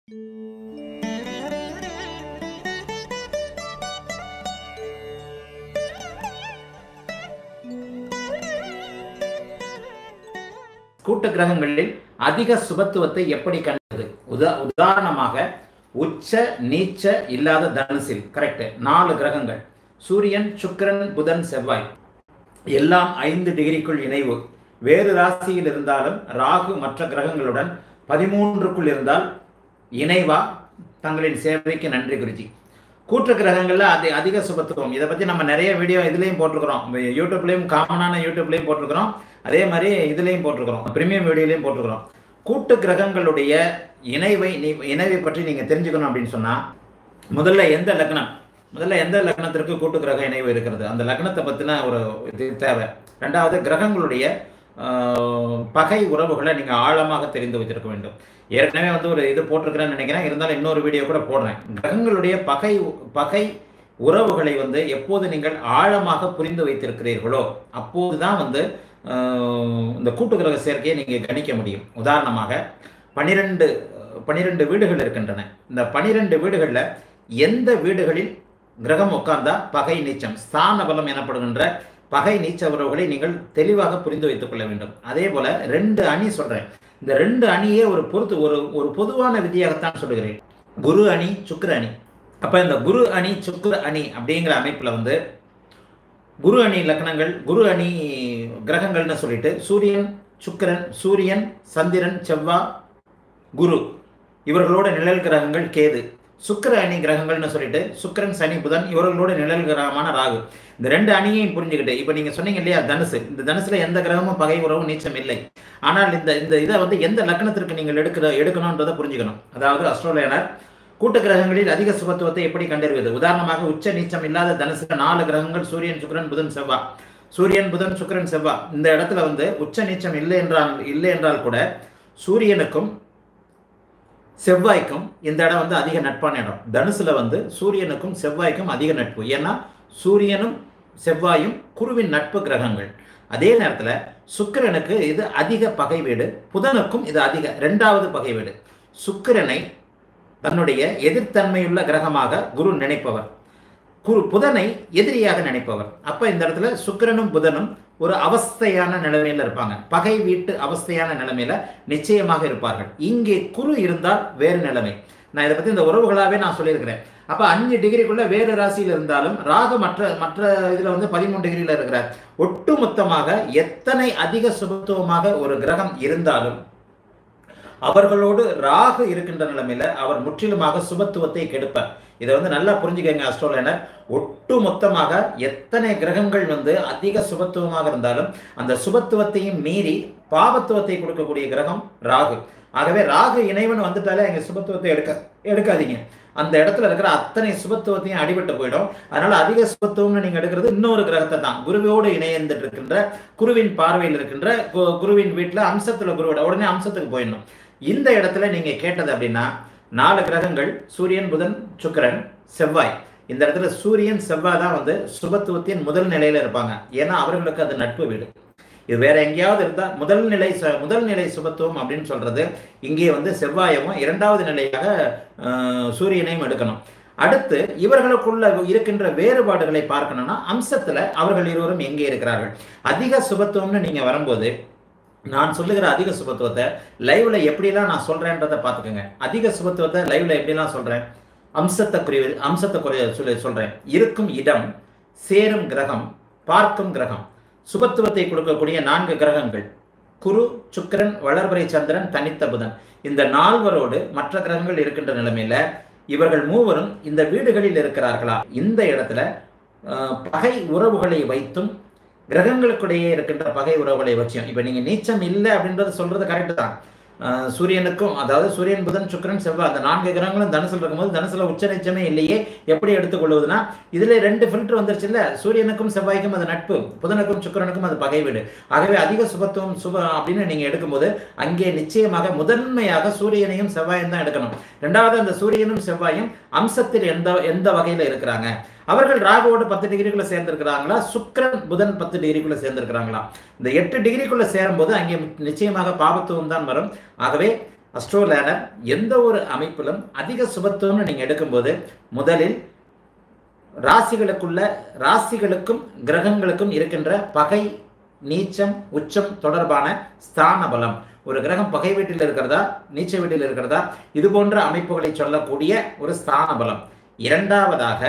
கூட்டு கிரகங்களில் அதிக சுபத்துவத்தை எப்படி கண்டது உதா உதாரணமாக உச்ச நீச்ச இல்லாத தனுசில் கரெக்ட் நாலு கிரகங்கள் சூரியன் சுக்கிரன் புதன் செவ்வாய் எல்லாம் ஐந்து டிகிரிக்குள் இணைவு வேறு ராசியில் இருந்தாலும் ராகு மற்ற கிரகங்களுடன் பதிமூன்றுக்குள் இருந்தால் இணைவா தங்களின் சேவைக்கு நன்றி குருஜி கூற்று கிரகங்கள்ல அது அதிக சுபத்துவம் இதை பத்தி நம்ம நிறைய வீடியோ இதுலயும் போட்டிருக்கிறோம் யூடியூப்லயும் காமனான யூடியூப்லயும் போட்டிருக்கிறோம் அதே மாதிரி இதுலயும் போட்டிருக்கிறோம் பிரீமியம் வீடியோலையும் போட்டிருக்கிறோம் கூட்டு கிரகங்களுடைய இணைவை நீ இணைவை பற்றி நீங்க தெரிஞ்சுக்கணும் அப்படின்னு சொன்னா முதல்ல எந்த லக்னம் முதல்ல எந்த லக்னத்திற்கு கூட்டு கிரக இணைவு இருக்கிறது அந்த லக்னத்தை பத்தின ஒரு இது தேவை ரெண்டாவது கிரகங்களுடைய ஆஹ், பகை உறவுகளை நீங்க ஆழமாக தெரிந்து வைத்திருக்க வேண்டும் ஏற்கனவே வந்து ஒரு இது போட்டிருக்கிறேன்னு நினைக்கிறேன் இருந்தாலும் இன்னொரு வீடியோ கூட போடுறேன் கிரகங்களுடைய பகை பகை உறவுகளை வந்து எப்போது நீங்கள் ஆழமாக புரிந்து வைத்திருக்கிறீர்களோ அப்போதுதான் வந்து ஆஹ், இந்த கூட்டு கிரக சேர்க்கையை நீங்க கணிக்க முடியும் உதாரணமாக பனிரெண்டு பனிரெண்டு வீடுகள் இருக்கின்றன இந்த பனிரெண்டு வீடுகளில் எந்த வீடுகளில் கிரகம் உட்கார்ந்தா பகை நீச்சம் ஸ்தான பலம் எனப்படுகின்ற பகை நீச்ச உறவுகளை நீங்கள் தெளிவாக புரிந்து வைத்துக் கொள்ள வேண்டும் அதே போல ரெண்டு அணி சொல்றேன் இந்த ரெண்டு அணியே ஒரு பொறுத்து ஒரு ஒரு பொதுவான விதியாகத்தான் சொல்லுகிறேன் குரு அணி சுக்கிர அணி அப்ப இந்த குரு அணி சுக்கிர அணி அப்படிங்கிற அமைப்புல வந்து குரு அணி லக்னங்கள் குரு அணி கிரகங்கள்னு சொல்லிட்டு சூரியன் சுக்கிரன் சூரியன் சந்திரன் செவ்வாய் குரு இவர்களோட நிழல் கிரகங்கள் கேது சுக்கிர அணி கிரகங்கள்னு சொல்லிட்டு சுக்கிரன் சனி புதன் இவர்களோட நிழல் கிரகமான ராகு இந்த ரெண்டு அணியையும் புரிஞ்சுக்கிட்டு இப்போ நீங்க சொன்னீங்க இல்லையா தனுசு இந்த தனுசுல எந்த கிரகமும் பகை உறவும் நீச்சம் இல்லை ஆனால் இந்த இந்த இதை வந்து எந்த லக்னத்திற்கு நீங்கள் எடுக்கிற எடுக்கணுன்றதை புரிஞ்சுக்கணும் அதாவது அஸ்ட்ரோலேனர் கூட்டு கிரகங்களில் அதிக சுபத்துவத்தை எப்படி கண்டறிவது உதாரணமாக உச்ச நீச்சம் இல்லாத தனுசுல நாலு கிரகங்கள் சூரியன் சுக்கிரன் புதன் செவ்வாய் சூரியன் புதன் சுக்கிரன் செவ்வாய் இந்த இடத்துல வந்து உச்ச நீச்சம் இல்லை என்றால் இல்லை என்றால் கூட சூரியனுக்கும் செவ்வாய்க்கும் இந்த இடம் வந்து அதிக நட்பான இடம் தனுசுல வந்து சூரியனுக்கும் செவ்வாய்க்கும் அதிக நட்பு ஏன்னா சூரியனும் செவ்வாயும் குருவின் நட்பு கிரகங்கள் அதே நேரத்துல சுக்கிரனுக்கு இது அதிக பகை வீடு புதனுக்கும் இது அதிக இரண்டாவது பகை வீடு சுக்கிரனை தன்னுடைய எதிர்த்தன்மையுள்ள கிரகமாக குரு நினைப்பவர் குரு புதனை எதிரியாக நினைப்பவர் அப்ப இந்த இடத்துல சுக்கிரனும் புதனும் ஒரு அவஸ்தையான நிலைமையில இருப்பாங்க பகை வீட்டு அவஸ்தையான நிலைமையில நிச்சயமாக இருப்பார்கள் இங்கே குரு இருந்தால் வேறு நிலைமை நான் இதை பத்தி இந்த உறவுகளாவே நான் சொல்லியிருக்கிறேன் அப்ப அஞ்சு டிகிரிக்குள்ள வேறு ராசியில் இருந்தாலும் ராகு மற்ற மற்ற இதுல வந்து பதிமூணு டிகிரியில இருக்கிறார் ஒட்டு மொத்தமாக எத்தனை அதிக சுபத்துவமாக ஒரு கிரகம் இருந்தாலும் அவர்களோடு ராகு இருக்கின்ற நிலைமையில அவர் முற்றிலுமாக சுபத்துவத்தை கெடுப்பார் இதை வந்து நல்லா புரிஞ்சுக்கங்க அஸ்ட்ரோலேனர் ஒட்டு மொத்தமாக எத்தனை கிரகங்கள் வந்து அதிக சுபத்துவமாக இருந்தாலும் அந்த சுபத்துவத்தையும் மீறி பாபத்துவத்தை கொடுக்கக்கூடிய கிரகம் ராகு ஆகவே ராகு இணைவன் வந்துட்டாலே எங்க சுபத்துவத்தை எடுக்க எடுக்காதீங்க அந்த இடத்துல இருக்கிற அத்தனை சுபத்துவத்தையும் அடிபட்டு போயிடும் அதனால அதிக சுபத்துவம்னு நீங்க எடுக்கிறது இன்னொரு கிரகத்தை தான் குருவோடு இணைந்துட்டு இருக்கின்ற குருவின் பார்வையில் இருக்கின்ற கு- குருவின் வீட்டுல அம்சத்துல குருவோட உடனே அம்சத்துக்கு போயிடணும் இந்த இடத்துல நீங்க கேட்டது அப்படின்னா நாலு கிரகங்கள் சூரியன் புதன் சுக்கிரன் செவ்வாய் இந்த இடத்துல சூரியன் செவ்வாய் தான் வந்து சுபத்துவத்தின் முதல் நிலையில இருப்பாங்க ஏன்னா அவர்களுக்கு அது நட்பு வீடு இது வேற எங்கேயாவது இருந்தா முதல் நிலை ச- முதல் நிலை சுபத்துவம் அப்படின்னு சொல்றது இங்கே வந்து செவ்வாயவும் இரண்டாவது நிலையாக ஆஹ், சூரியனையும் எடுக்கணும் அடுத்து இவர்களுக்குள்ள இருக்கின்ற வேறுபாடுகளை பார்க்கணும்னா அம்சத்துல அவர்கள் இருவரும் எங்கே இருக்கிறார்கள் அதிக சுபத்துவம்னு நீங்க வரும்போது நான் சொல்லுகிற அதிக சுபத்துவத்தை லைவ்ல எப்படிலாம் நான் சொல்றேன்றதை பார்த்துக்கோங்க அதிக சுபத்துவத்தை லைவ்ல எப்படிலாம் சொல்றேன் அம்சத்தை குறி அம்சத்தை குறி சொல்லி சொல்றேன் இருக்கும் இடம் சேரும் கிரகம் பார்க்கும் கிரகம் சுபத்துவத்தை கொடுக்கக்கூடிய நான்கு கிரகங்கள் குரு சுக்கிரன் வளர்பிறை சந்திரன் தனித்த புதன் இந்த நால்வரோடு மற்ற கிரகங்கள் இருக்கின்ற நிலைமையில இவர்கள் மூவரும் இந்த வீடுகளில் இருக்கிறார்களா இந்த இடத்துல அஹ், பகை உறவுகளை வைத்தும் கிரகங்களுக்கிடையே இருக்கின்ற பகை உறவுகளை வச்சும் இப்போ நீங்க நீச்சம் இல்லை அப்படின்றது சொல்றது கரெக்டு தான் அஹ், சூரியனுக்கும் அதாவது சூரியன் புதன் சுக்கிரன் செவ்வாய் அந்த நான்கு கிரகங்களும் தனுசுல இருக்கும்போது தனுசுல உச்ச நீச்சமே இல்லையே எப்படி எடுத்துக்கொள்வதுன்னா இதுல ரெண்டு ஃபில்டர் வந்துருச்சு இல்ல சூரியனுக்கும் செவ்வாய்க்கும் அது நட்பு புதனுக்கும் சுக்கிரனுக்கும் அது பகை வீடு ஆகவே அதிக சுபத்துவம் சுப அப்படின்னு நீங்க எடுக்கும்போது அங்கே நிச்சயமாக முதன்மையாக சூரியனையும் செவ்வாயும் தான் எடுக்கணும் ரெண்டாவது அந்த சூரியனும் செவ்வாயும் அம்சத்தில் எந்த எந்த வகையில இருக்கிறாங்க அவர்கள் ராகுவோடு பத்து டிகிரிக்குள்ள சேர்ந்திருக்கிறாங்களா சுக்கிரன் புதன் பத்து டிகிரிக்குள்ள சேர்ந்திருக்கிறாங்களா இந்த எட்டு டிகிரிக்குள்ள சேரும்போது அங்கே நிச்சயமாக பாபத்துவம் தான் வரும் ஆகவே அஸ்ட்ரோலேடர் எந்த ஒரு அமைப்பிலும் அதிக சுபத்துவம்னு நீங்க எடுக்கும்போது முதலில் ராசிகளுக்குள்ள ராசிகளுக்கும் கிரகங்களுக்கும் இருக்கின்ற பகை நீச்சம் உச்சம் தொடர்பான ஸ்தான பலம் ஒரு கிரகம் பகை வீட்டில் இருக்கிறதா நீச்ச வீட்டில் இருக்கிறதா இது போன்ற அமைப்புகளை சொல்லக்கூடிய ஒரு ஸ்தான பலம் இரண்டாவதாக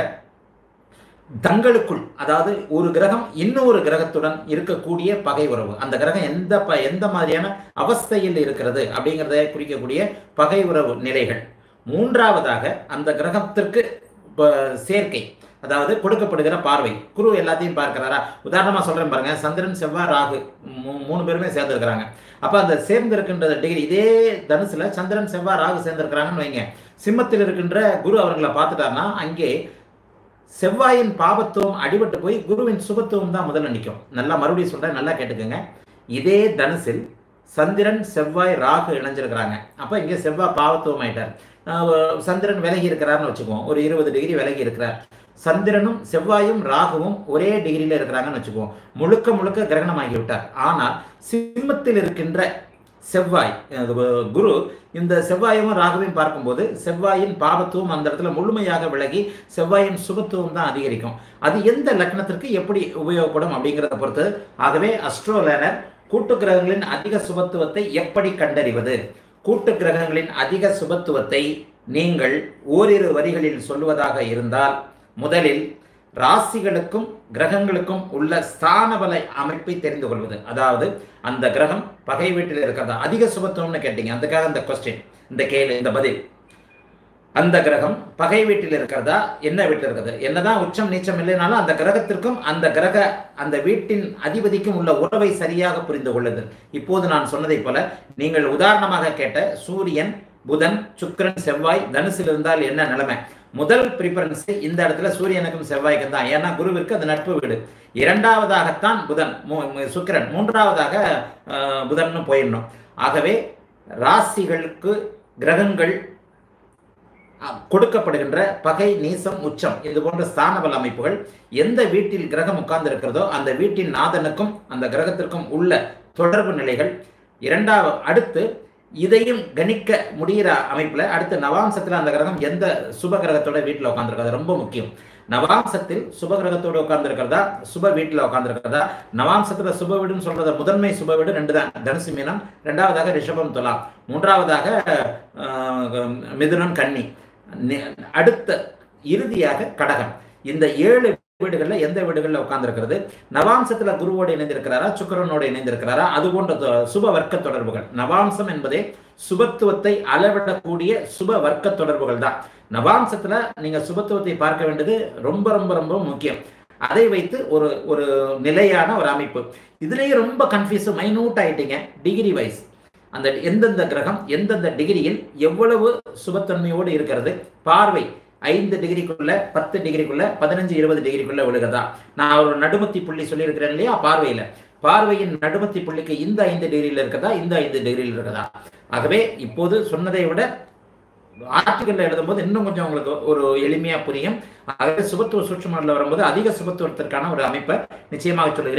தங்களுக்குள் அதாவது ஒரு கிரகம் இன்னொரு கிரகத்துடன் இருக்கக்கூடிய பகை உறவு அந்த கிரகம் எந்த ப எந்த மாதிரியான அவஸ்தையில் இருக்கிறது அப்படிங்கிறத குறிக்கக்கூடிய பகை உறவு நிலைகள் மூன்றாவதாக அந்த கிரகத்திற்கு ப- சேர்க்கை அதாவது கொடுக்கப்படுகிற பார்வை குரு எல்லாத்தையும் பார்க்கிறாரா உதாரணமா சொல்றேன் பாருங்க சந்திரன் செவ்வாய் ராகு மூ- மூணு பேருமே சேர்ந்திருக்கிறாங்க அப்ப அந்த சேர்ந்திருக்கின்ற டிகிரி இதே தனுசுல சந்திரன் செவ்வாய் ராகு சேர்ந்திருக்கிறாங்கன்னு வைங்க சிம்மத்தில் இருக்கின்ற குரு அவர்களை பார்த்துட்டாருன்னா அங்கே செவ்வாயின் பாபத்துவம் அடிபட்டு போய் குருவின் சுபத்துவம் தான் முதல்ல நிற்கும் நல்லா மறுபடியும் சொல்றேன் நல்லா கேட்டுக்கோங்க இதே தனுசில் சந்திரன் செவ்வாய் ராகு இணைஞ்சிருக்கிறாங்க அப்ப இங்க செவ்வாய் பாவத்துவம் ஆயிட்டார் ஆஹ் சந்திரன் விலகி இருக்கிறார்னு வச்சுக்குவோம் ஒரு இருபது டிகிரி விலகி இருக்கிறார் சந்திரனும் செவ்வாயும் ராகுவும் ஒரே டிகிரியில இருக்கிறாங்கன்னு வச்சுக்குவோம் முழுக்க முழுக்க கிரகணமாகி விட்டார் ஆனால் சிம்மத்தில் இருக்கின்ற செவ்வாய் அது குரு இந்த செவ்வாயும் ராகுவையும் பார்க்கும்போது செவ்வாயின் பாவத்துவம் அந்த இடத்துல முழுமையாக விலகி செவ்வாயின் சுபத்துவம் தான் அதிகரிக்கும் அது எந்த லக்னத்திற்கு எப்படி உபயோகப்படும் அப்படிங்கிறத பொறுத்து ஆகவே அஸ்ட்ரோலேனர் கூட்டு கிரகங்களின் அதிக சுபத்துவத்தை எப்படி கண்டறிவது கூட்டு கிரகங்களின் அதிக சுபத்துவத்தை நீங்கள் ஓரிரு வரிகளில் சொல்லுவதாக இருந்தால் முதலில் ராசிகளுக்கும் கிரகங்களுக்கும் உள்ள ஸ்தானபல அமைப்பை தெரிந்து கொள்வது அதாவது அந்த கிரகம் பகை வீட்டில் இருக்கிறதா அதிக சுபத்துவம்னு கேட்டீங்க அதுக்காக இந்த கொஸ்டின் இந்த கேள்வி இந்த பதில் அந்த கிரகம் பகை வீட்டில் இருக்கிறதா என்ன வீட்டில் இருக்கிறது என்னதான் உச்சம் நீச்சம் இல்லைனாலும் அந்த கிரகத்திற்கும் அந்த கிரக அந்த வீட்டின் அதிபதிக்கும் உள்ள உறவை சரியாக புரிந்து கொள்ளுதல் இப்போது நான் சொன்னதைப் போல நீங்கள் உதாரணமாக கேட்ட சூரியன் புதன் சுக்கிரன் செவ்வாய் தனுசில் இருந்தால் என்ன நிலைமை முதல் ப்ரிஃபரன்ஸ் இந்த இடத்துல சூரியனுக்கும் செவ்வாய்க்கும் தான் ஏன்னா குருவிற்கு அது நட்பு வீடு இரண்டாவதாகத்தான் புதன் மூ- மூ- சுக்கிரன் மூன்றாவதாக ஆஹ், புதன்னு போயிடணும் ஆகவே ராசிகளுக்கு கிரகங்கள் அஹ், கொடுக்கப்படுகின்ற பகை நீசம் உச்சம் இது போன்ற ஸ்தானபல அமைப்புகள் எந்த வீட்டில் கிரகம் உட்கார்ந்து இருக்கிறதோ அந்த வீட்டின் நாதனுக்கும் அந்த கிரகத்திற்கும் உள்ள தொடர்பு நிலைகள் இரண்டாவது அடுத்து இதையும் கணிக்க முடிகிற அமைப்புல அடுத்து நவாம்சத்துல அந்த கிரகம் எந்த சுப கிரகத்தோட வீட்டில் உட்காந்துருக்கிறது ரொம்ப முக்கியம் நவாம்சத்தில் சுப கிரகத்தோட உட்கார்ந்துருக்கிறதா சுப வீட்டில் உட்கார்ந்துருக்கிறதா நவாம்சத்துல சுப வீடுன்னு சொல்றது முதன்மை சுப வீடு ரெண்டு தான் தனுசு மீனம் ரெண்டாவதாக ரிஷபம் துலாம் மூன்றாவதாக ஆஹ், மிதுனம் கன்னி நி- அடுத்த இறுதியாக கடகம் இந்த ஏழு வீடுகள்ல எந்த வீடுகள்ல உட்கார்ந்திருக்கிறது நவாம்சத்துல குருவோடு இணைந்திருக்கிறாரா சுக்கிரனோடு இணைந்திருக்கிறாரா அது போன்ற தொ- சுப வர்க்க தொடர்புகள் நவாம்சம் என்பதே சுபத்துவத்தை அளவிடக்கூடிய சுப வர்க்க தொடர்புகள் தான் நவாம்சத்துல நீங்க சுபத்துவத்தை பார்க்க வேண்டியது ரொம்ப ரொம்ப ரொம்ப முக்கியம் அதை வைத்து ஒரு ஒரு நிலையான ஒரு அமைப்பு இதுலயே ரொம்ப கன்ஃபியூஸ் மைனூட் ஆயிட்டீங்க டிகிரி வைஸ் அந்த எந்தெந்த கிரகம் எந்தெந்த டிகிரியில் எவ்வளவு சுபத்தன்மையோடு இருக்கிறது பார்வை ஐந்து டிகிரிக்குள்ள பத்து டிகிரிக்குள்ள பதினஞ்சு இருபது டிகிரிக்குள்ள விழுகிறதா நான் ஒரு நடுமத்தி புள்ளி சொல்லியிருக்கிறேன் இல்லையா பார்வையில பார்வையின் நடுமத்தி புள்ளிக்கு இந்த ஐந்து டிகிரியில் இருக்கிறதா இந்த ஐந்து டிகிரியில் இருக்கிறதா ஆகவே இப்போது சொன்னதை விட ஆர்டிகல்ல எழுதும்போது இன்னும் கொஞ்சம் உங்களுக்கு ஒரு எளிமையா புரியும் ஆகவே சுபத்துவ சூட்சுமத்தில் வரும்போது அதிக சுபத்துவத்திற்கான ஒரு அமைப்பை நிச்சயமாக சொல்லுகிறேன்